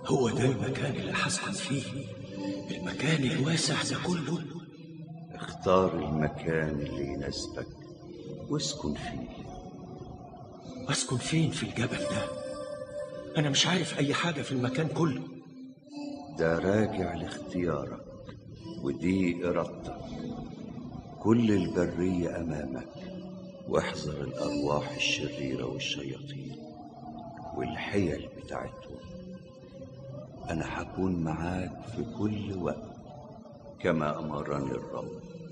هو ده المكان اللي هسكن فيه المكان الواسع ده كله اختار المكان اللي يناسبك واسكن فيه أسكن فين في الجبل ده أنا مش عارف أي حاجة في المكان كله ده راجع لاختيارك ودي إرادتك كل البرية أمامك واحذر الأرواح الشريرة والشياطين والحيل بتاعتهم أنا هكون معاك في كل وقت كما أمرني الرب